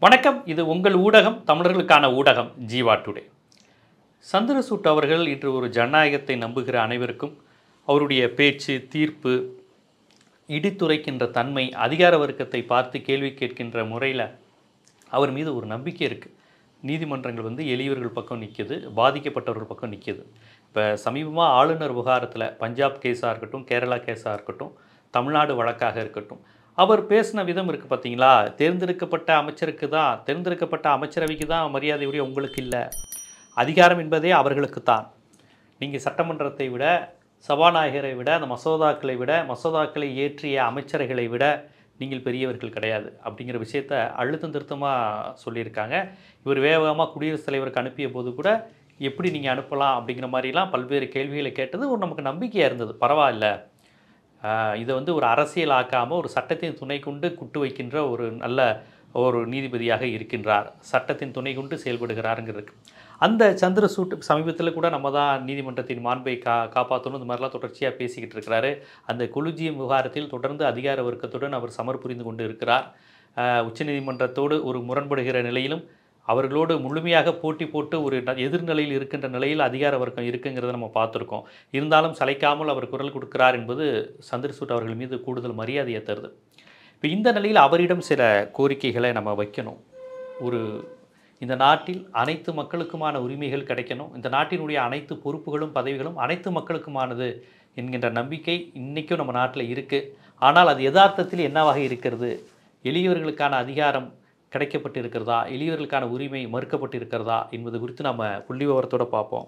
வணக்கம் இது உங்கள் ஊடகம் தமிழர்களுக்கான ஊடகம் ஜீவா டுடே சந்திரசூட் அவர்கள் இன்று ஒரு ஜனநாயகத்தை நம்புகிற அனைவருக்கும் அவருடைய பேச்சு தீர்ப்பு இடித்துரைக்கின்ற தன்மை அதிகார வர்க்கத்தை பார்த்து கேள்வி கேட்கின்ற முறையில் அவர் மீது ஒரு நம்பிக்கை இருக்குது நீதிமன்றங்கள் வந்து எளியவர்கள் பக்கம் நிற்கிது பாதிக்கப்பட்டவர்கள் பக்கம் நிற்கிது இப்போ சமீபமாக ஆளுநர் விவகாரத்தில் பஞ்சாப் கேஸாக இருக்கட்டும் கேரளா கேஸாக இருக்கட்டும் தமிழ்நாடு வழக்காக இருக்கட்டும் அவர் பேசின விதம் இருக்குது பார்த்தீங்களா தேர்ந்தெடுக்கப்பட்ட அமைச்சருக்கு தான் தேர்ந்தெடுக்கப்பட்ட அமைச்சரவைக்கு தான் மரியாதையுடைய உங்களுக்கு இல்லை அதிகாரம் என்பதே அவர்களுக்கு தான் நீங்கள் சட்டமன்றத்தை விட சபாநாயகரை விட அந்த மசோதாக்களை விட மசோதாக்களை இயற்றிய அமைச்சர்களை விட நீங்கள் பெரியவர்கள் கிடையாது அப்படிங்கிற விஷயத்த அழுத்தம் திருத்தமாக சொல்லியிருக்காங்க இவர் வேகமாக குடியரசுத் தலைவருக்கு அனுப்பிய போது கூட எப்படி நீங்கள் அனுப்பலாம் அப்படிங்கிற மாதிரிலாம் பல்வேறு கேள்விகளை கேட்டது ஒரு நமக்கு நம்பிக்கையாக இருந்தது பரவாயில்ல ஆஹ் இதை வந்து ஒரு அரசியல் ஆக்காமல் ஒரு சட்டத்தின் துணை கொண்டு குட்டு வைக்கின்ற ஒரு நல்ல ஒரு நீதிபதியாக இருக்கின்றார் சட்டத்தின் துணை கொண்டு செயல்படுகிறாருங்கிறது அந்த சந்திரசூட் சமீபத்தில் கூட நம்ம தான் நீதிமன்றத்தின் மாண்பை கா காப்பாற்றணும் இந்த மாதிரிலாம் தொடர்ச்சியாக பேசிக்கிட்டு இருக்கிறாரு அந்த குலுஜியம் விவகாரத்தில் தொடர்ந்து அதிகார வர்க்கத்துடன் அவர் சமர் புரிந்து கொண்டு இருக்கிறார் ஆஹ் உச்சநீதிமன்றத்தோடு ஒரு முரண்படுகிற நிலையிலும் அவர்களோடு முழுமையாக போட்டி போட்டு ஒரு ந- எதிர்நிலையில் இருக்கின்ற நிலையில் அதிகார வர்க்கம் இருக்குங்கிறத நம்ம பார்த்துருக்கோம் இருந்தாலும் சளைக்காமல் அவர் குரல் கொடுக்கிறார் என்பது சந்திரசூட் அவர்கள் மீது கூடுதல் மரியாதையை தருது இப்போ இந்த நிலையில் அவரிடம் சில கோரிக்கைகளை நம்ம வைக்கணும் ஒரு இந்த நாட்டில் அனைத்து மக்களுக்குமான உரிமைகள் கிடைக்கணும் இந்த நாட்டினுடைய அனைத்து பொறுப்புகளும் பதவிகளும் அனைத்து மக்களுக்குமானது என்கின்ற நம்பிக்கை இன்றைக்கும் நம்ம நாட்டில் இருக்குது ஆனால் அது யதார்த்தத்தில் என்னவாக இருக்கிறது எளியவர்களுக்கான அதிகாரம் கிடைக்கப்பட்டு இருக்கிறதா எளியவர்களுக்கான உரிமை மறுக்கப்பட்டு இருக்கிறதா என்பது குறித்து நம்ம புள்ளி விவரத்தோட பார்ப்போம்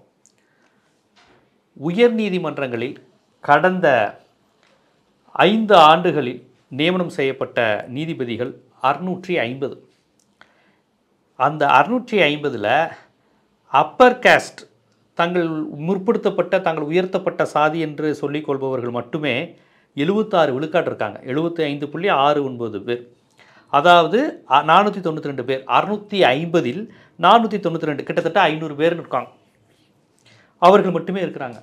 உயர் நீதிமன்றங்களில் கடந்த ஐந்து ஆண்டுகளில் நியமனம் செய்யப்பட்ட நீதிபதிகள் அறுநூற்றி ஐம்பது அந்த அறுநூற்றி ஐம்பதில் அப்பர் காஸ்ட் தங்கள் முற்படுத்தப்பட்ட தங்கள் உயர்த்தப்பட்ட சாதி என்று சொல்லிக் கொள்பவர்கள் மட்டுமே எழுபத்தாறு விழுக்காடு இருக்காங்க எழுபத்தி ஐந்து புள்ளி ஆறு ஒன்பது பேர் அதாவது நானூற்றி தொண்ணூற்றி ரெண்டு பேர் அறுநூற்றி ஐம்பதில் நானூற்றி தொண்ணூற்றி ரெண்டு கிட்டத்தட்ட ஐநூறு பேர் இருக்காங்க அவர்கள் மட்டுமே இருக்கிறாங்க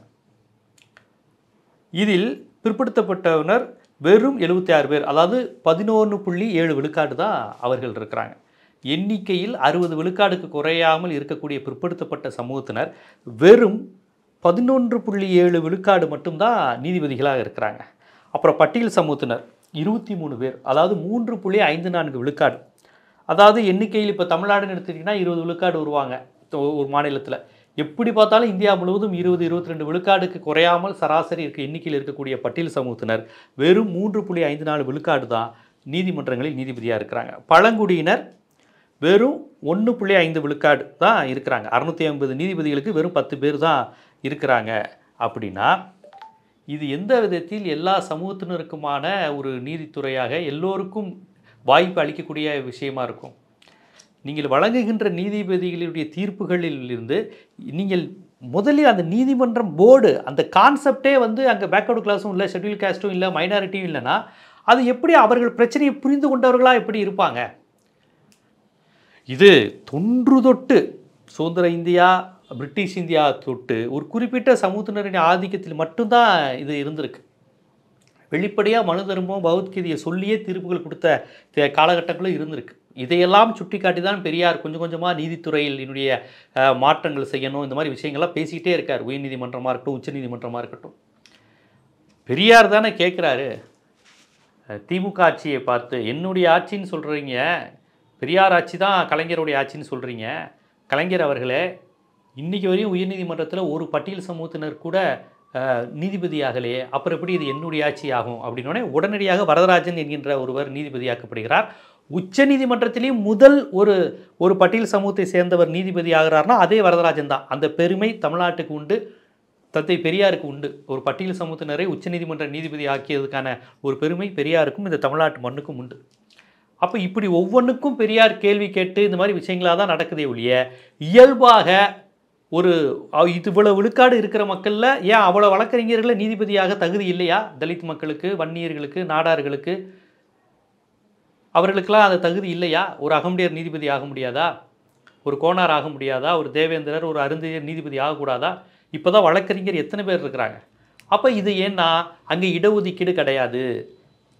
இதில் பிற்படுத்தப்பட்டவர் வெறும் எழுபத்தி ஆறு பேர் அதாவது பதினொன்று புள்ளி ஏழு விழுக்காடு தான் அவர்கள் இருக்கிறாங்க எண்ணிக்கையில் அறுபது விழுக்காடுக்கு குறையாமல் இருக்கக்கூடிய பிற்படுத்தப்பட்ட சமூகத்தினர் வெறும் பதினொன்று புள்ளி ஏழு விழுக்காடு மட்டும்தான் நீதிபதிகளாக இருக்கிறாங்க அப்புறம் பட்டியல் சமூகத்தினர் இருபத்தி மூணு பேர் அதாவது மூன்று புள்ளி ஐந்து நான்கு விழுக்காடு அதாவது எண்ணிக்கையில் இப்போ தமிழ்நாடுன்னு எடுத்துக்கிட்டிங்கன்னா இருபது விழுக்காடு வருவாங்க தொ- ஒரு மாநிலத்தில் எப்படி பார்த்தாலும் இந்தியா முழுவதும் இருபது இருபத்தி ரெண்டு விழுக்காடுக்கு குறையாமல் சராசரி இருக்க எண்ணிக்கையில் இருக்கக்கூடிய பட்டியல் சமூகத்தினர் வெறும் மூன்று புள்ளி ஐந்து நாலு விழுக்காடு தான் நீதிமன்றங்களில் நீதிபதியாக இருக்கிறாங்க பழங்குடியினர் வெறும் ஒன்று புள்ளி ஐந்து விழுக்காடு தான் இருக்கிறாங்க அறுநூற்றி ஐம்பது நீதிபதிகளுக்கு வெறும் பத்து பேர் தான் இருக்கிறாங்க அப்படின்னா இது எந்த விதத்தில் எல்லா சமூகத்தினருக்குமான ஒரு நீதித்துறையாக எல்லோருக்கும் வாய்ப்பு அளிக்கக்கூடிய விஷயமா இருக்கும் நீங்கள் வழங்குகின்ற நீதிபதிகளுடைய தீர்ப்புகளில் இருந்து நீங்கள் முதலில் அந்த நீதிமன்றம் போர்டு அந்த கான்செப்டே வந்து அங்கே பேக்வர்டு கிளாஸும் இல்லை ஷெட்யூல் காஸ்ட்டும் இல்லை மைனாரிட்டியும் இல்லைன்னா அது எப்படி அவர்கள் பிரச்சனையை புரிந்து கொண்டவர்களாக எப்படி இருப்பாங்க இது தொன்று தொட்டு சுதந்திர இந்தியா பிரிட்டிஷ் இந்தியா தொட்டு ஒரு குறிப்பிட்ட சமூகத்தினரின் ஆதிக்கத்தில் மட்டும்தான் இது இருந்திருக்கு வெளிப்படையாக மனு தர்மம் பகவத்கீதையை சொல்லியே தீர்ப்புகள் கொடுத்த தே- காலகட்டங்களும் இருந்திருக்கு இதையெல்லாம் சுட்டிக்காட்டி தான் பெரியார் கொஞ்சம் கொஞ்சமாக நீதித்துறையில் என்னுடைய அஹ், மாற்றங்கள் செய்யணும் இந்த மாதிரி விஷயங்கள்லாம் பேசிக்கிட்டே இருக்கார் உயர்நீதிமன்றமாக இருக்கட்டும் உச்சநீதிமன்றமாக இருக்கட்டும் பெரியார் தானே கேட்குறாரு திமுக ஆட்சியை பார்த்து என்னுடைய ஆட்சின்னு சொல்கிறீங்க பெரியார் ஆட்சி தான் கலைஞருடைய ஆட்சின்னு சொல்கிறீங்க கலைஞர் அவர்களே இன்னைக்கு வரையும் உயர்நீதிமன்றத்தில் ஒரு பட்டியல் சமூகத்தினர் கூட அஹ், நீதிபதி ஆகலையே அப்புறம் எப்படி இது என்னுடைய ஆட்சி ஆகும் அப்படின்னோடனே உடனடியாக வரதராஜன் என்கின்ற ஒருவர் நீதிபதியாக்கப்படுகிறார் உச்ச நீதிமன்றத்திலேயும் முதல் ஒரு ஒரு பட்டியல் சமூகத்தை சேர்ந்தவர் நீதிபதி ஆகிறார்னா அதே வரதராஜன் தான் அந்த பெருமை தமிழ்நாட்டுக்கு உண்டு தந்தை பெரியாருக்கு உண்டு ஒரு பட்டியல் சமூகத்தினரை உச்சநீதிமன்ற நீதிபதி ஆக்கியதுக்கான ஒரு பெருமை பெரியாருக்கும் இந்த தமிழ்நாட்டு மண்ணுக்கும் உண்டு அப்போ இப்படி ஒவ்வொன்றுக்கும் பெரியார் கேள்வி கேட்டு இந்த மாதிரி விஷயங்களாக தான் நடக்குதே ஒழிய இயல்பாக ஒரு அ- இது இவ்வளவு விழுக்காடு இருக்கிற மக்களில் ஏன் அவ்வளோ வழக்கறிஞர்களை நீதிபதியாக தகுதி இல்லையா தலித் மக்களுக்கு வன்னியர்களுக்கு நாடார்களுக்கு அவர்களுக்கெல்லாம் அந்த தகுதி இல்லையா ஒரு அகமுடையர் நீதிபதி ஆக முடியாதா ஒரு கோனார் ஆக முடியாதா ஒரு தேவேந்திரர் ஒரு அருந்தையர் நீதிபதி ஆகக்கூடாதா இப்போ தான் வழக்கறிஞர் எத்தனை பேர் இருக்கிறாங்க அப்போ இது ஏன்னா அங்கே இடஒதுக்கீடு கிடையாது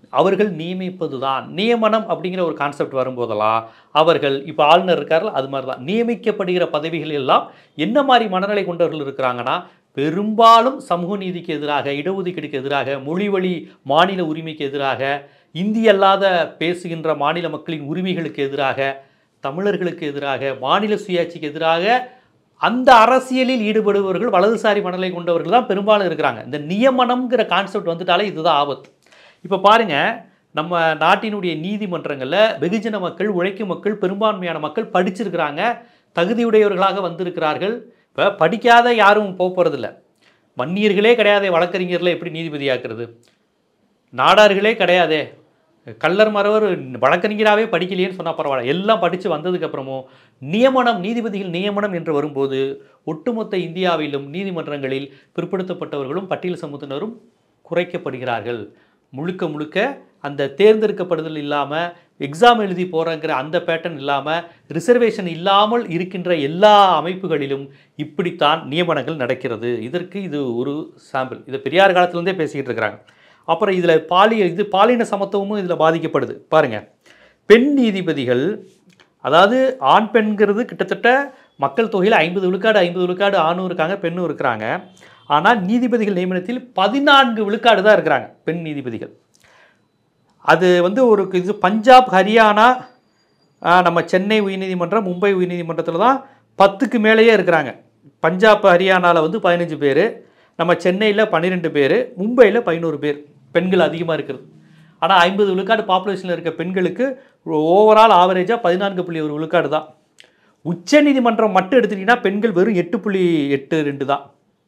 அவர்கள் நியமிப்பது தான் நியமனம் அப்படிங்கிற ஒரு கான்செப்ட் வரும்போதெல்லாம் அவர்கள் இப்போ ஆளுநர் இருக்கார்ல அது மாதிரி தான் நியமிக்கப்படுகிற பதவிகள் எல்லாம் என்ன மாதிரி மனநிலை கொண்டவர்கள் இருக்கிறாங்கன்னா பெரும்பாலும் சமூக நீதிக்கு எதிராக இடஒதுக்கீடுக்கு எதிராக மொழிவழி மாநில உரிமைக்கு எதிராக இந்தி அல்லாத பேசுகின்ற மாநில மக்களின் உரிமைகளுக்கு எதிராக தமிழர்களுக்கு எதிராக மாநில சுயாட்சிக்கு எதிராக அந்த அரசியலில் ஈடுபடுபவர்கள் வலதுசாரி மனநிலை கொண்டவர்கள் தான் பெரும்பாலும் இருக்கிறாங்க இந்த நியமனம்ங்கிற கான்செப்ட் வந்துட்டாலே இதுதான் ஆபத்து இப்போ பாருங்க நம்ம நாட்டினுடைய நீதிமன்றங்களில் வெகுஜன மக்கள் உழைக்கும் மக்கள் பெரும்பான்மையான மக்கள் படிச்சிருக்கிறாங்க தகுதியுடையவர்களாக வந்திருக்கிறார்கள் இப்போ படிக்காத யாரும் போக போகிறதில்ல வன்னியர்களே கிடையாதே வழக்கறிஞர்களை எப்படி நீதிபதியாக்குறது நாடார்களே கிடையாதே கள்ளர் மறவர் வழக்கறிஞராகவே படிக்கலையேன்னு சொன்னால் பரவாயில்ல எல்லாம் படித்து வந்ததுக்கப்புறமும் நியமனம் நீதிபதிகள் நியமனம் என்று வரும்போது ஒட்டுமொத்த இந்தியாவிலும் நீதிமன்றங்களில் பிற்படுத்தப்பட்டவர்களும் பட்டியல் சமூகத்தினரும் குறைக்கப்படுகிறார்கள் முழுக்க முழுக்க அந்த தேர்ந்தெடுக்கப்படுதல் இல்லாமல் எக்ஸாம் எழுதி போகிறங்கிற அந்த பேட்டர்ன் இல்லாமல் ரிசர்வேஷன் இல்லாமல் இருக்கின்ற எல்லா அமைப்புகளிலும் இப்படித்தான் நியமனங்கள் நடக்கிறது இதற்கு இது ஒரு சாம்பிள் இதை பெரியார் காலத்துலேருந்தே பேசிக்கிட்டு இருக்கிறாங்க அப்புறம் இதில் பாலி இது பாலின சமத்துவமும் இதில் பாதிக்கப்படுது பாருங்கள் பெண் நீதிபதிகள் அதாவது ஆண் பெண்கிறது கிட்டத்தட்ட மக்கள் தொகையில் ஐம்பது விழுக்காடு ஐம்பது விழுக்காடு ஆணும் இருக்காங்க பெண்ணும் இருக்கிறாங்க ஆனால் நீதிபதிகள் நியமனத்தில் பதினான்கு விழுக்காடு தான் இருக்கிறாங்க பெண் நீதிபதிகள் அது வந்து ஒரு இது பஞ்சாப் ஹரியானா ஆ, நம்ம சென்னை உயர்நீதிமன்றம் மும்பை உயர்நீதிமன்றத்தில் தான் பத்துக்கு மேலேயே இருக்கிறாங்க பஞ்சாப் ஹரியானாவில் வந்து பதினஞ்சு பேர் நம்ம சென்னையில் பன்னிரெண்டு பேர் மும்பையில் பதினோரு பேர் பெண்கள் அதிகமாக இருக்கிறது ஆனால் ஐம்பது விழுக்காடு பாப்புலேஷனில் இருக்க பெண்களுக்கு ஓவரால் ஆவரேஜாக பதினான்கு புள்ளி ஒரு விழுக்காடு தான் உச்சநீதிமன்றம் மட்டும் எடுத்துட்டிங்கன்னா பெண்கள் வெறும் எட்டு புள்ளி எட்டு ரெண்டு தான்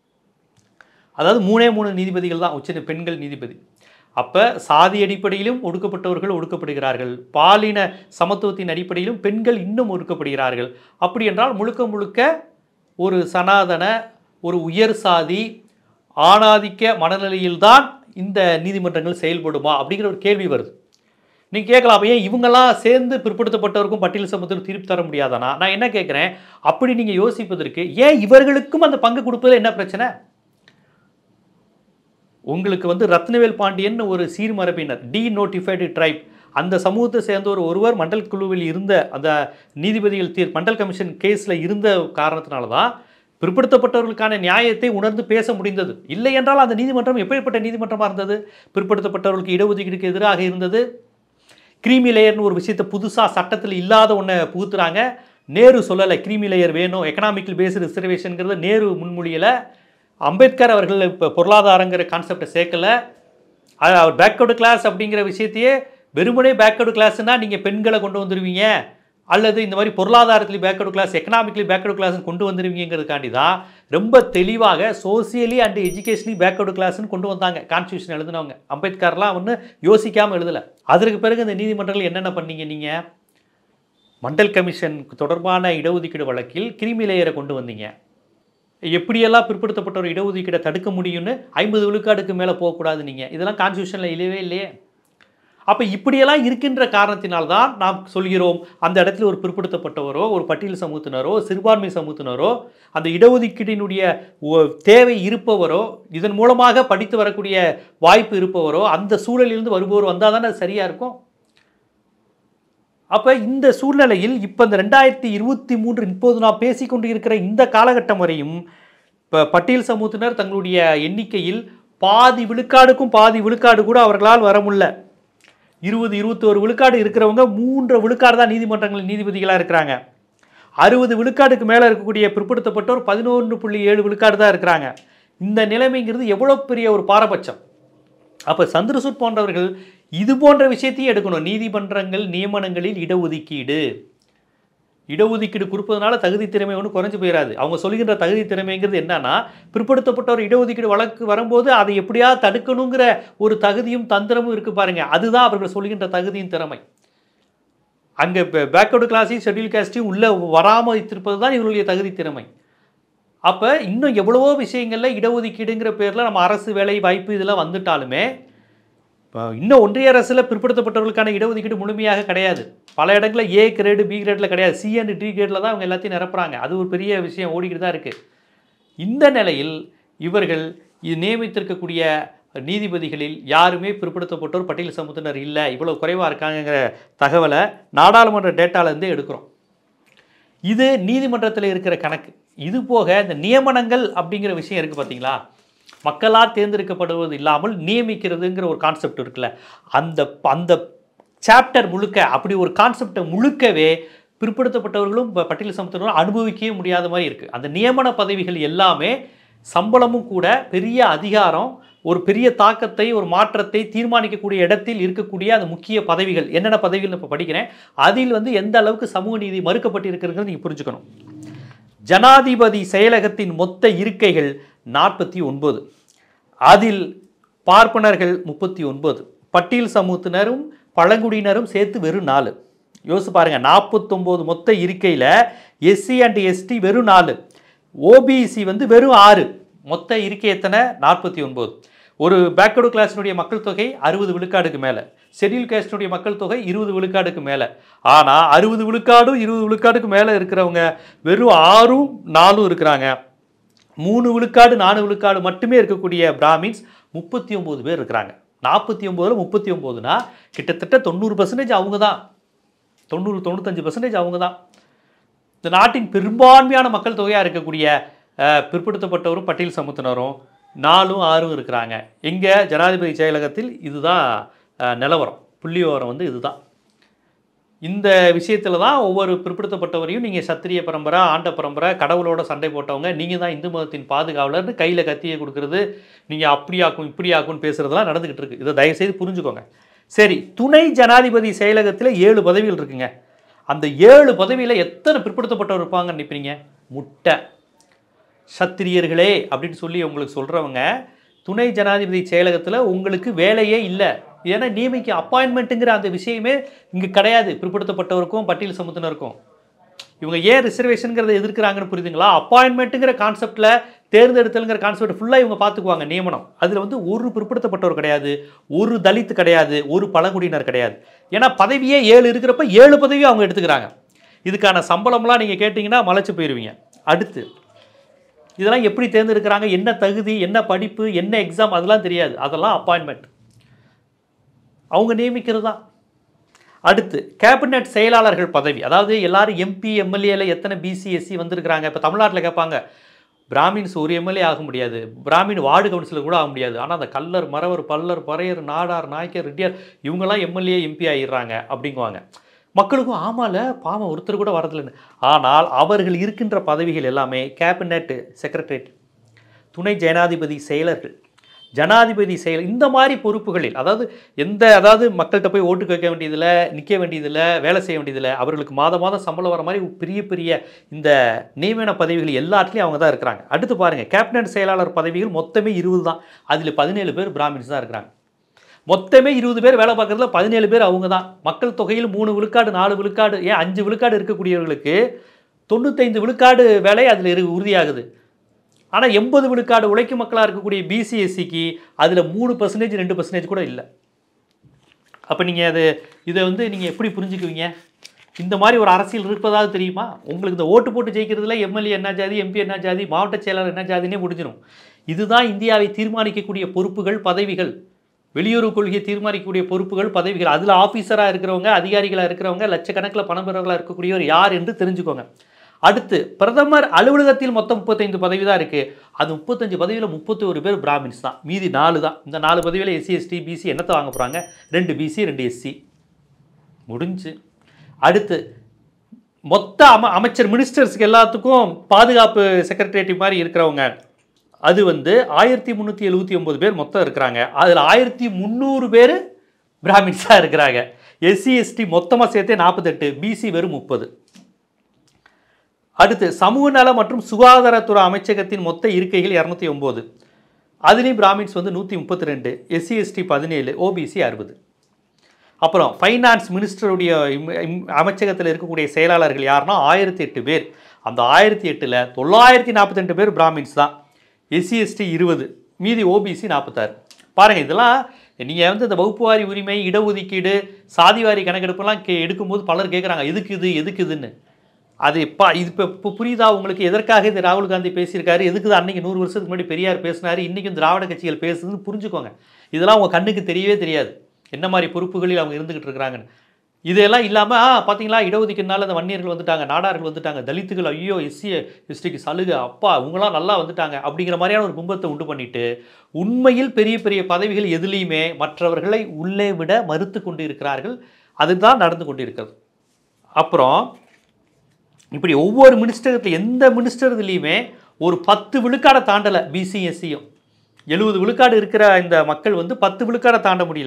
அதாவது மூணே மூணு நீதிபதிகள் தான் உச்ச பெண்கள் நீதிபதி அப்போ சாதி அடிப்படையிலும் ஒடுக்கப்பட்டவர்கள் ஒடுக்கப்படுகிறார்கள் பாலின சமத்துவத்தின் அடிப்படையிலும் பெண்கள் இன்னும் ஒடுக்கப்படுகிறார்கள் அப்படி என்றால் முழுக்க முழுக்க ஒரு சனாதன ஒரு உயர் சாதி ஆணாதிக்க மனநிலையில்தான் இந்த நீதிமன்றங்கள் செயல்படுமா அப்படிங்கிற ஒரு கேள்வி வருது நீங்கள் கேட்கலாம் அப்ப ஏன் இவங்கெல்லாம் சேர்ந்து பிற்படுத்தப்பட்டவருக்கும் பட்டியல் சமூகத்திற்கு தீர்ப்பு தர முடியாதானா நான் என்ன கேட்குறேன் அப்படி நீங்கள் யோசிப்பதற்கு ஏன் இவர்களுக்கும் அந்த பங்கு கொடுப்பதில் என்ன பிரச்சனை உங்களுக்கு வந்து ரத்னவேல் பாண்டியன் ஒரு சீர்மரபினர் டி நோட்டிஃபைடு ட்ரைப் அந்த சமூகத்தை சேர்ந்த ஒரு ஒருவர் மண்டல் குழுவில் இருந்த அந்த நீதிபதிகள் தீர் மண்டல் கமிஷன் கேஸில் இருந்த காரணத்தினால தான் பிற்படுத்தப்பட்டவர்களுக்கான நியாயத்தை உணர்ந்து பேச முடிந்தது இல்லை என்றால் அந்த நீதிமன்றம் எப்படிப்பட்ட நீதிமன்றமாக இருந்தது பிற்படுத்தப்பட்டவர்களுக்கு இடஒதுக்கீடுக்கு எதிராக இருந்தது கிரீமி லேயர்னு ஒரு விஷயத்தை புதுசாக சட்டத்தில் இல்லாத ஒன்றை புகுத்துறாங்க நேரு சொல்லலை கிரீமி லேயர் வேணும் எக்கனாமிக்கல் பேஸ்டு ரிசர்வேஷனுங்கிறத நேரு முன்மொழியலை அம்பேத்கர் அவர்கள் இப்போ பொருளாதாரங்கிற கான்செப்டை சேர்க்கல அது அவர் பேக்வர்டு கிளாஸ் அப்படிங்கிற விஷயத்தையே வெறுமனே பேக்வர்டு கிளாஸ்னால் நீங்கள் பெண்களை கொண்டு வந்துடுவீங்க அல்லது இந்த மாதிரி பொருளாதாரத்தில் backward class economically backward class கொண்டு வந்துடுவீங்கிறதுக்காண்டி தான் ரொம்ப தெளிவாக சோசியலி அண்ட் எஜுகேஷனலி பேக்வர்டு கிளாஸ்னு கொண்டு வந்தாங்க கான்ஸ்டியூஷன் எழுதினவங்க அம்பேத்கர்லாம் ஒன்று யோசிக்காமல் எழுதலை அதற்கு பிறகு இந்த நீதிமன்றங்கள் என்னென்ன பண்ணீங்க நீங்கள் மண்டல் கமிஷன் தொடர்பான இடஒதுக்கீடு வழக்கில் கிரிமி லேயரை கொண்டு வந்தீங்க எப்படியெல்லாம் பிற்படுத்தப்பட்டவர் இடஒதுக்கீடை தடுக்க முடியும்னு ஐம்பது விழுக்காடுக்கு மேலே போகக்கூடாது நீங்கள் இதெல்லாம் கான்ஸ்டியூஷனில் இல்லவே இல்லையே அப்போ இப்படியெல்லாம் இருக்கின்ற காரணத்தினால்தான் நாம் சொல்கிறோம் அந்த இடத்துல ஒரு பிற்படுத்தப்பட்டவரோ ஒரு பட்டியல் சமூகத்தினரோ சிறுபான்மை சமூகத்தினரோ அந்த இடஒதுக்கீட்டினுடைய ஒ- தேவை இருப்பவரோ இதன் மூலமாக படித்து வரக்கூடிய வாய்ப்பு இருப்பவரோ அந்த சூழலிலிருந்து வருபவர் வந்தால் தானே அது சரியாக இருக்கும் அப்போ இந்த சூழ்நிலையில் இப்போ இந்த ரெண்டாயிரத்தி இருபத்தி மூன்று இப்போது நான் பேசிக்கொண்டு இருக்கிற இந்த காலகட்டம் வரையும் இப்போ பட்டியல் சமூகத்தினர் தங்களுடைய எண்ணிக்கையில் பாதி விழுக்காடுக்கும் பாதி விழுக்காடு கூட அவர்களால் வர முடியல இருபது இருபத்தோரு விழுக்காடு இருக்கிறவங்க மூன்று விழுக்காடு தான் நீதிமன்றங்களில் நீதிபதிகளாக இருக்கிறாங்க அறுபது விழுக்காடுக்கு மேலே இருக்கக்கூடிய பிற்படுத்தப்பட்டோர் பதினொன்று புள்ளி ஏழு விழுக்காடு தான் இருக்கிறாங்க இந்த நிலைமைங்கிறது எவ்வளோ பெரிய ஒரு பாரபட்சம் அப்போ சந்திரசூட் போன்றவர்கள் இது போன்ற விஷயத்தையும் எடுக்கணும் நீதிமன்றங்கள் நியமனங்களில் இடஒதுக்கீடு இடஒதுக்கீடு கொடுப்பதனால தகுதி திறமை ஒன்றும் குறைஞ்சு போயிடாது அவங்க சொல்கின்ற தகுதி திறமைங்கிறது என்னன்னா பிற்படுத்தப்பட்டவர் இடஒதுக்கீடு வழக்கு வரும்போது அதை எப்படியாவது தடுக்கணுங்கிற ஒரு தகுதியும் தந்திரமும் இருக்கு பாருங்க அதுதான் அவர்கள் சொல்கின்ற தகுதியும் திறமை அங்கே பேக்வர்டு கிளாஸையும் ஷெட்யூல் காஸ்டையும் உள்ளே வராமல் வைத்திருப்பது தான் இவர்களுடைய தகுதி திறமை அப்போ இன்னும் எவ்வளவோ விஷயங்களில் இடஒதுக்கீடுங்கிற பேரில் நம்ம அரசு வேலை வாய்ப்பு இதெல்லாம் வந்துட்டாலுமே இப்போ இன்னும் ஒன்றிய அரசில் பிற்படுத்தப்பட்டவர்களுக்கான இடஒதுக்கீடு முழுமையாக கிடையாது பல இடங்களில் ஏ கிரேடு பி கிரேடில் கிடையாது சி அண்ட் டி கிரேடில் தான் அவங்க எல்லாத்தையும் நிரப்புறாங்க அது ஒரு பெரிய விஷயம் ஓடிக்கிட்டு தான் இருக்குது இந்த நிலையில் இவர்கள் இது நியமித்திருக்கக்கூடிய நீதிபதிகளில் யாருமே பிற்படுத்தப்பட்டோர் பட்டியல் சமூகத்தினர் இல்லை இவ்வளோ குறைவாக இருக்காங்கங்கிற தகவலை நாடாளுமன்ற டேட்டாலேருந்தே எடுக்கிறோம் இது நீதிமன்றத்தில் இருக்கிற கணக்கு இது போக இந்த நியமனங்கள் அப்படிங்கிற விஷயம் இருக்குது பார்த்தீங்களா மக்களால் தேர்ந்தெடுக்கப்படுவது இல்லாமல் நியமிக்கிறதுங்கிற ஒரு கான்செப்ட் இருக்குல்ல அந்த அந்த சாப்டர் முழுக்க அப்படி ஒரு கான்செப்டை முழுக்கவே பிற்படுத்தப்பட்டவர்களும் ப- பட்டியல் சமூகத்தினரும் அனுபவிக்கவே முடியாத மாதிரி இருக்குது அந்த நியமன பதவிகள் எல்லாமே சம்பளமும் கூட பெரிய அதிகாரம் ஒரு பெரிய தாக்கத்தை ஒரு மாற்றத்தை தீர்மானிக்கக்கூடிய இடத்தில் இருக்கக்கூடிய அந்த முக்கிய பதவிகள் என்னென்ன பதவிகள் இப்போ படிக்கிறேன் அதில் வந்து எந்த அளவுக்கு சமூக நீதி மறுக்கப்பட்டு இருக்கிறது நீங்கள் புரிஞ்சுக்கணும் ஜனாதிபதி செயலகத்தின் மொத்த இருக்கைகள் நாற்பத்தி ஒன்பது அதில் பார்ப்பனர்கள் முப்பத்தி ஒன்பது பட்டியல் சமூகத்தினரும் பழங்குடியினரும் சேர்த்து வெறும் நாலு யோசிச்சு பாருங்க நாற்பத்தொம்போது மொத்த இருக்கையில் எஸ்சி அண்ட் எஸ்டி வெறும் நாலு ஓபிசி வந்து வெறும் ஆறு மொத்த இருக்கை எத்தனை நாற்பத்தி ஒன்பது ஒரு பேக்வர்டு கிளாஸினுடைய மக்கள் தொகை அறுபது விழுக்காடுக்கு மேலே ஷெட்யூல் கேஸ்டினுடைய மக்கள் தொகை இருபது விழுக்காடுக்கு மேலே ஆனால் அறுபது விழுக்காடும் இருபது விழுக்காடுக்கு மேலே இருக்கிறவங்க வெறும் ஆறும் நாலும் இருக்கிறாங்க மூணு விழுக்காடு நாலு விழுக்காடு மட்டுமே இருக்கக்கூடிய பிராமின்ஸ் முப்பத்தி ஒம்பது பேர் இருக்கிறாங்க நாற்பத்தி ஒம்போதில் முப்பத்தி ஒம்போதுனா கிட்டத்தட்ட தொண்ணூறு பர்சன்டேஜ் அவங்க தான் தொண்ணூறு தொண்ணூத்தஞ்சு பர்சன்டேஜ் அவங்க தான் இந்த நாட்டின் பெரும்பான்மையான மக்கள் தொகையாக இருக்கக்கூடிய அஹ், பிற்படுத்தப்பட்டவரும் பட்டியல் சமூகத்தினரும் நாலும் ஆறும் இருக்கிறாங்க இங்கே ஜனாதிபதி செயலகத்தில் இதுதான் அஹ், நிலவரம் புள்ளி விவரம் வந்து இதுதான் இந்த விஷயத்தில் தான் ஒவ்வொரு பிற்படுத்தப்பட்டவரையும் நீங்கள் சத்திரிய பரம்பரை ஆண்ட பரம்பரை கடவுளோட சண்டை போட்டவங்க நீங்கள் தான் இந்து மதத்தின் பாதுகாவலர்னு கையில் கத்தியை கொடுக்கறது நீங்கள் அப்படியாக்கும் இப்படியாக்கும்னு பேசுகிறதெல்லாம் நடந்துக்கிட்டு இருக்கு இதை தயவுசெய்து புரிஞ்சுக்கோங்க சரி துணை ஜனாதிபதி செயலகத்தில் ஏழு பதவிகள் இருக்குங்க அந்த ஏழு பதவியில் எத்தனை பிற்படுத்தப்பட்டவர் இருப்பாங்கன்னு நினைப்பீங்க முட்டை சத்திரியர்களே அப்படின்னு சொல்லி உங்களுக்கு சொல்கிறவங்க துணை ஜனாதிபதி செயலகத்தில் உங்களுக்கு வேலையே இல்லை ஏன்னா நியமிக்க அப்பாயின்மெண்ட்டுங்கிற அந்த விஷயமே இங்கே கிடையாது பிற்படுத்தப்பட்டவருக்கும் பட்டியல் சமூகத்தினருக்கும் இவங்க ஏன் ரிசர்வேஷனுங்கிறத எதிர்க்கிறாங்கன்னு புரியுதுங்களா அப்பாயின்மெண்ட்டுங்கிற கான்செப்டில் தேர்ந்தெடுத்தலுங்கிற கான்செப்ட் ஃபுல்லாக இவங்க பார்த்துக்குவாங்க நியமனம் அதில் வந்து ஒரு பிற்படுத்தப்பட்டவர் கிடையாது ஒரு தலித் கிடையாது ஒரு பழங்குடியினர் கிடையாது ஏன்னா பதவியே ஏழு இருக்கிறப்ப ஏழு பதவியும் அவங்க எடுத்துக்கிறாங்க இதுக்கான சம்பளம்லாம் நீங்கள் கேட்டிங்கன்னா மலைச்சு போயிடுவீங்க அடுத்து இதெல்லாம் எப்படி தேர்ந்தெடுக்கிறாங்க என்ன தகுதி என்ன படிப்பு என்ன எக்ஸாம் அதெல்லாம் தெரியாது அதெல்லாம் அப்பாயின்மெண்ட் அவங்க நியமிக்கிறது தான் அடுத்து கேபினட் செயலாளர்கள் பதவி அதாவது எல்லாரும் எம்பி எம்எல்ஏல எத்தனை பிசி எஸ்சி வந்திருக்கிறாங்க இப்போ தமிழ்நாட்டில் கேட்பாங்க பிராமின்ஸ் ஒரு எம்எல்ஏ ஆக முடியாது பிராமின் வார்டு கவுன்சிலர் கூட ஆக முடியாது ஆனால் அந்த கல்லர் மறவர் பல்லர் பறையர் நாடார் நாய்க்கர் ரெட்டியார் இவங்கெல்லாம் எம்எல்ஏ எம்பி ஆயிடுறாங்க அப்படிங்குவாங்க மக்களுக்கும் ஆமால பாவம் ஒருத்தர் கூட வரதில்லைன்னு ஆனால் அவர்கள் இருக்கின்ற பதவிகள் எல்லாமே கேபினட் செக்ரட்டரியேட் துணை ஜனாதிபதி செயலர்கள் ஜனாதிபதி செயல் இந்த மாதிரி பொறுப்புகளில் அதாவது எந்த அதாவது மக்கள்கிட்ட போய் ஓட்டு கேட்க வேண்டியதில்லை நிற்க வேண்டியதில்லை வேலை செய்ய வேண்டியதில்லை அவர்களுக்கு மாதம் மாதம் சம்பளம் வர மாதிரி பெரிய பெரிய இந்த நியமன பதவிகள் எல்லாத்துலேயும் அவங்க தான் இருக்கிறாங்க அடுத்து பாருங்கள் கேபினட் செயலாளர் பதவிகள் மொத்தமே இருபது தான் அதில் பதினேழு பேர் பிராமின்ஸ் தான் இருக்கிறாங்க மொத்தமே இருபது பேர் வேலை பார்க்குறதுல பதினேழு பேர் அவங்க தான் மக்கள் தொகையில் மூணு விழுக்காடு நாலு விழுக்காடு ஏன் அஞ்சு விழுக்காடு இருக்கக்கூடியவர்களுக்கு தொண்ணூத்தைந்து விழுக்காடு வேலை அதில் இரு உறுதியாகுது ஆனால் எண்பது விழுக்காடு உழைக்கும் மக்களாக இருக்கக்கூடிய பிசிஎஸ்சிக்கு அதில் மூணு பர்சன்டேஜ் ரெண்டு பர்சன்டேஜ் கூட இல்லை அப்போ நீங்கள் அது இதை வந்து நீங்கள் எப்படி புரிஞ்சுக்குவீங்க இந்த மாதிரி ஒரு அரசியல் இருப்பதாக தெரியுமா உங்களுக்கு இந்த ஓட்டு போட்டு ஜெயிக்கிறதுல எம்எல்ஏ என்ன ஜாதி எம்பி என்ன ஜாதி மாவட்ட செயலாளர் என்ன ஜாதினே முடிஞ்சிடும் இதுதான் இந்தியாவை தீர்மானிக்கக்கூடிய பொறுப்புகள் பதவிகள் வெளியுறவு கொள்கையை தீர்மானிக்கக்கூடிய பொறுப்புகள் பதவிகள் அதில் ஆஃபீஸராக இருக்கிறவங்க அதிகாரிகளாக இருக்கிறவங்க லட்சக்கணக்கில் பணம் பெறவர்களாக இருக்கக்கூடியவர் யார் என்று தெரிஞ்சுக்கோங்க அடுத்து பிரதமர் அலுவலகத்தில் மொத்தம் முப்பத்தைந்து பதவி தான் இருக்குது அது முப்பத்தஞ்சு பதவியில் முப்பத்தி ஒரு பேர் பிராமின்ஸ் தான் மீதி நாலு தான் இந்த நாலு பதவியில் எஸ்சி எஸ்டி பிசி என்னத்தை வாங்க போகிறாங்க ரெண்டு பிசி ரெண்டு எஸ்சி முடிஞ்சு அடுத்து மொத்த அம அமைச்சர் மினிஸ்டர்ஸ்க்கு எல்லாத்துக்கும் பாதுகாப்பு செக்ரட்டரியேட்டிவ் மாதிரி இருக்கிறவங்க அது வந்து ஆயிரத்தி முந்நூற்றி எழுபத்தி ஒம்பது பேர் மொத்தம் இருக்கிறாங்க அதில் ஆயிரத்தி முந்நூறு பேர் பிராமின்ஸாக இருக்கிறாங்க எஸ்சி எஸ்டி மொத்தமாக சேர்த்தே நாற்பத்தெட்டு பிசி வெறும் முப்பது அடுத்து சமூக நல மற்றும் சுகாதாரத்துறை அமைச்சகத்தின் மொத்த இருக்கைகள் இரநூத்தி ஒம்பது அதுலேயும் பிராமின்ஸ் வந்து நூற்றி முப்பத்தி ரெண்டு எஸ்சி எஸ்டி பதினேழு ஓபிசி அறுபது அப்புறம் ஃபைனான்ஸ் மினிஸ்டருடைய இம்- இம்- அமைச்சகத்தில் இருக்கக்கூடிய செயலாளர்கள் யாருன்னா ஆயிரத்தி எட்டு பேர் அந்த ஆயிரத்தி எட்டில் தொள்ளாயிரத்தி நாற்பத்தெண்டு பேர் பிராமின்ஸ் தான் எஸ்சி எஸ்டி இருபது மீதி ஓபிசி நாற்பத்தாறு பாருங்கள் இதெல்லாம் நீங்கள் வந்து இந்த வகுப்புவாரி உரிமை இடஒதுக்கீடு சாதிவாரி கணக்கெடுப்பெல்லாம் கே எடுக்கும்போது பலர் கேட்குறாங்க எதுக்கு இது எதுக்கு இதுன்னு அது இப்போ இது இப்போ இப்போ புரியுதா உங்களுக்கு எதற்காக இது ராகுல் காந்தி பேசியிருக்காரு எதுக்கு இது அன்னைக்கு நூறு வருஷத்துக்கு முன்னாடி பெரியார் பேசினாரு இன்றைக்கும் திராவிட கட்சிகள் பேசுதுன்னு புரிஞ்சுக்கோங்க இதெல்லாம் உங்கள் கண்ணுக்கு தெரியவே தெரியாது என்ன மாதிரி பொறுப்புகளில் அவங்க இருந்துகிட்டு இருக்கிறாங்கன்னு இதெல்லாம் இல்லாமல் ஆ பார்த்தீங்களா இடஒதுக்கீடுனால அந்த வன்னியர்கள் வந்துட்டாங்க நாடார்கள் வந்துட்டாங்க தலித்துகள் ஐயோ எஸ்சி எஸ்டிக்கு சலுகை அப்பா இவங்களாம் நல்லா வந்துட்டாங்க அப்படிங்கிற மாதிரியான ஒரு பிம்பத்தை உண்டு பண்ணிட்டு உண்மையில் பெரிய பெரிய பதவிகள் எதுலேயுமே மற்றவர்களை உள்ளே விட மறுத்து கொண்டு இருக்கிறார்கள் அதுதான் நடந்து கொண்டு இருக்கிறது அப்புறம் இப்படி ஒவ்வொரு மினிஸ்டரத்தில் எந்த மினிஸ்டர் இதுலேயுமே ஒரு பத்து விழுக்காடை தாண்டலை பிசி எஸ்சியும் எழுபது விழுக்காடு இருக்கிற இந்த மக்கள் வந்து பத்து விழுக்காடை தாண்ட முடியல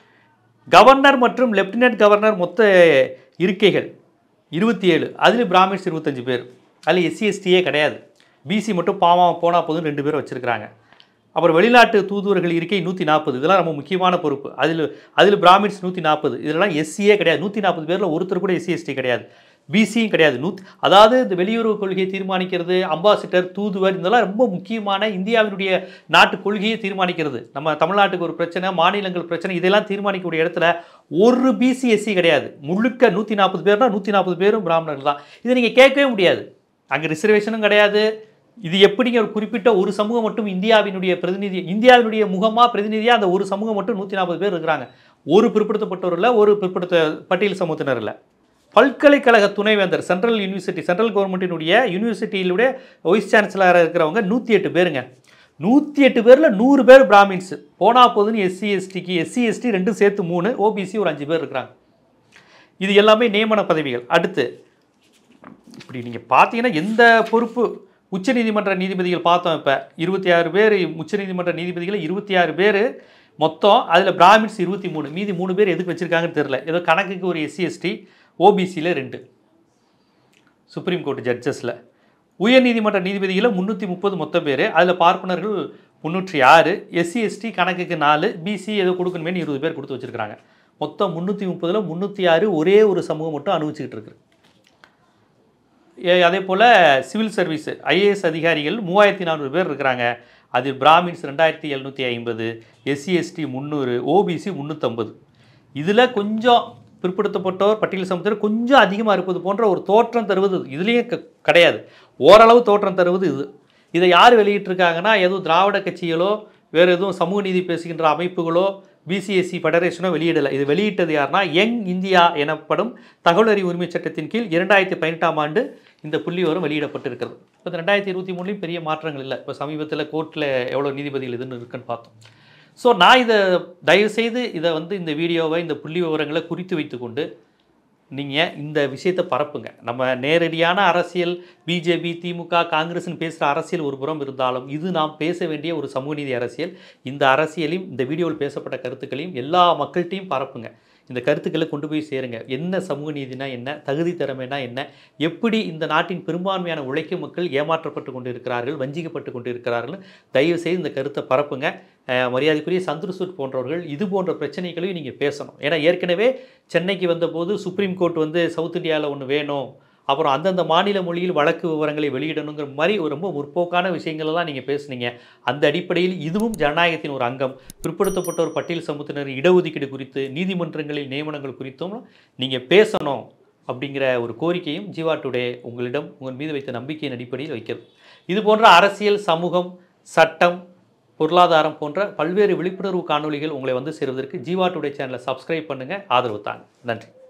கவர்னர் மற்றும் லெப்டினன்ட் கவர்னர் மொத்த இருக்கைகள் இருபத்தி ஏழு அதில் பிராமின்ஸ் இருபத்தஞ்சு பேர் அதில் எஸ்சி எஸ்டியே கிடையாது பிசி மட்டும் பாவம் போனால் போதும் ரெண்டு பேரை வச்சுருக்கிறாங்க அப்புறம் வெளிநாட்டு தூதுவர்கள் இருக்கை நூற்றி நாற்பது இதெல்லாம் ரொம்ப முக்கியமான பொறுப்பு அதில் அதில் பிராமின்ஸ் நூற்றி நாற்பது இதெல்லாம் எஸ்சியே கிடையாது நூற்றி நாற்பது பேரில் ஒருத்தர் கூட எஸ்சி எஸ்டி கிடையாது பிசியும் கிடையாது நூத் அதாவது இந்த வெளியுறவு கொள்கையை தீர்மானிக்கிறது அம்பாசிடர் தூதுவர் இதெல்லாம் ரொம்ப முக்கியமான இந்தியாவினுடைய நாட்டு கொள்கையை தீர்மானிக்கிறது நம்ம தமிழ்நாட்டுக்கு ஒரு பிரச்சனை மாநிலங்கள் பிரச்சனை இதெல்லாம் தீர்மானிக்கக்கூடிய இடத்துல ஒரு பிசிஎஸ்சி கிடையாது முழுக்க நூற்றி நாற்பது பேர்னா நூற்றி நாற்பது பேரும் பிராமணர்கள் தான் இதை நீங்கள் கேட்கவே முடியாது அங்கே ரிசர்வேஷனும் கிடையாது இது எப்படிங்க ஒரு குறிப்பிட்ட ஒரு சமூகம் மட்டும் இந்தியாவினுடைய பிரதிநிதி இந்தியாவினுடைய முகமாக பிரதிநிதியாக அந்த ஒரு சமூகம் மட்டும் நூற்றி நாற்பது பேர் இருக்கிறாங்க ஒரு பிற்படுத்தப்பட்டவர் இல்லை ஒரு பிற்படுத்த பட்டியல் சமூகத்தினர் இல்லை பல்கலைக்கழக துணைவேந்தர் சென்ட்ரல் யூனிவர்சிட்டி சென்ட்ரல் கவர்மெண்ட்டினுடைய யூனிவர்சிட்டியிலுடைய வைஸ் சான்சலராக இருக்கிறவங்க நூற்றி எட்டு பேருங்க நூற்றி எட்டு பேரில் நூறு பேர் பிராமின்ஸ் போனா போதுன்னு எஸ்சி எஸ்டிக்கு எஸ்சி எஸ்டி ரெண்டும் சேர்த்து மூணு ஓபிசி ஒரு அஞ்சு பேர் இருக்கிறாங்க இது எல்லாமே நியமன பதவிகள் அடுத்து இப்படி நீங்கள் பார்த்தீங்கன்னா எந்த பொறுப்பு உச்சநீதிமன்ற நீதிபதிகள் பார்த்தோம் இப்போ இருபத்தி ஆறு பேர் உச்சநீதிமன்ற நீதிபதிகள் இருபத்தி ஆறு பேர் மொத்தம் அதில் பிராமின்ஸ் இருபத்தி மூணு மீதி மூணு பேர் எதுக்கு வச்சுருக்காங்கன்னு தெரில ஏதோ கணக்குக்கு ஒரு எஸ்சி எஸ்டி ஓபிசியில் ரெண்டு சுப்ரீம் கோர்ட் ஜட்ஜஸில் உயர்நீதிமன்ற நீதிபதிகளில் முந்நூற்றி முப்பது மொத்தம் பேர் அதில் பார்ப்பனர்கள் முந்நூற்றி ஆறு எஸ்சி எஸ்டி கணக்குக்கு நாலு பிசி ஏதோ கொடுக்கணுமேனு இருபது பேர் கொடுத்து வச்சுருக்காங்க மொத்தம் முந்நூற்றி முப்பதில் முந்நூற்றி ஆறு ஒரே ஒரு சமூகம் மட்டும் அனுபவிச்சுக்கிட்டு இருக்கு ஏ- அதே போல் சிவில் சர்வீஸ் ஐஏஎஸ் அதிகாரிகள் மூவாயிரத்தி நானூறு பேர் இருக்கிறாங்க அதில் பிராமின்ஸ் ரெண்டாயிரத்தி எழுநூற்றி ஐம்பது எஸ்சி எஸ்டி முந்நூறு ஓபிசி முந்நூற்றம்பது இதில் கொஞ்சம் பிற்படுத்தப்பட்டோர் பட்டியல் சமூகத்தினர் கொஞ்சம் அதிகமாக இருப்பது போன்ற ஒரு தோற்றம் தருவது இதுலேயும் க- கிடையாது ஓரளவு தோற்றம் தருவது இது இதை யார் வெளியிட்டிருக்காங்கன்னா எதுவும் திராவிட கட்சிகளோ வேறு எதுவும் சமூக நீதி பேசுகின்ற அமைப்புகளோ பிசிஎஸ்சி ஃபெடரேஷனோ வெளியிடலை இது வெளியிட்டது யாருன்னா யங் இந்தியா எனப்படும் தகவல் அறிவு உரிமை சட்டத்தின் கீழ் இரண்டாயிரத்தி பதினெட்டாம் ஆண்டு இந்த புள்ளி விவரம் வெளியிடப்பட்டிருக்கிறது இப்போ ரெண்டாயிரத்தி இருபத்தி மூணுலையும் பெரிய மாற்றங்கள் இல்லை இப்போ சமீபத்தில் கோர்ட்டில் எவ்வளோ நீதிபதிகள் இதுன்னு இருக்குன்னு பார்த்தோம் ஸோ நான் இதை தயவுசெய்து இதை வந்து இந்த வீடியோவை இந்த புள்ளி விவரங்களை குறித்து வைத்துக்கொண்டு நீங்கள் இந்த விஷயத்தை பரப்புங்க நம்ம நேரடியான அரசியல் பிஜேபி திமுக காங்கிரஸ்னு பேசுகிற அரசியல் ஒரு புறம் இருந்தாலும் இது நாம் பேச வேண்டிய ஒரு சமூக நீதி அரசியல் இந்த அரசியலையும் இந்த வீடியோவில் பேசப்பட்ட கருத்துக்களையும் எல்லா மக்கள்கிட்டையும் பரப்புங்க இந்த கருத்துக்களை கொண்டு போய் சேருங்க என்ன சமூக நீதினா என்ன தகுதி திறமைனா என்ன எப்படி இந்த நாட்டின் பெரும்பான்மையான உழைக்கும் மக்கள் ஏமாற்றப்பட்டு கொண்டு இருக்கிறார்கள் வஞ்சிக்கப்பட்டு கொண்டு இருக்கிறார்கள் தயவு செய்து இந்த கருத்தை பரப்புங்க அஹ், மரியாதைக்குரிய சந்திரசூட் போன்றவர்கள் இது போன்ற பிரச்சனைகளையும் நீங்கள் பேசணும் ஏன்னா ஏற்கனவே சென்னைக்கு வந்தபோது சுப்ரீம் கோர்ட் வந்து சவுத் இந்தியாவில் ஒன்று வேணும் அப்புறம் அந்தந்த மாநில மொழியில் வழக்கு விவரங்களை வெளியிடணுங்கிற மாதிரி ஒரு ரொம்ப முற்போக்கான விஷயங்களெல்லாம் நீங்கள் பேசுனீங்க அந்த அடிப்படையில் இதுவும் ஜனநாயகத்தின் ஒரு அங்கம் பிற்படுத்தப்பட்டோர் பட்டியல் சமூகத்தினர் இடஒதுக்கீடு குறித்து நீதிமன்றங்களில் நியமனங்கள் குறித்தும் நீங்கள் பேசணும் அப்படிங்கிற ஒரு கோரிக்கையும் ஜீவா டுடே உங்களிடம் உங்கள் மீது வைத்த நம்பிக்கையின் அடிப்படையில் வைக்கிறது இது போன்ற அரசியல் சமூகம் சட்டம் பொருளாதாரம் போன்ற பல்வேறு விழிப்புணர்வு காணொளிகள் உங்களை வந்து சேருவதற்கு ஜீவா டுடே சேனலை சப்ஸ்கிரைப் பண்ணுங்கள் ஆதரவு தாங்க நன்றி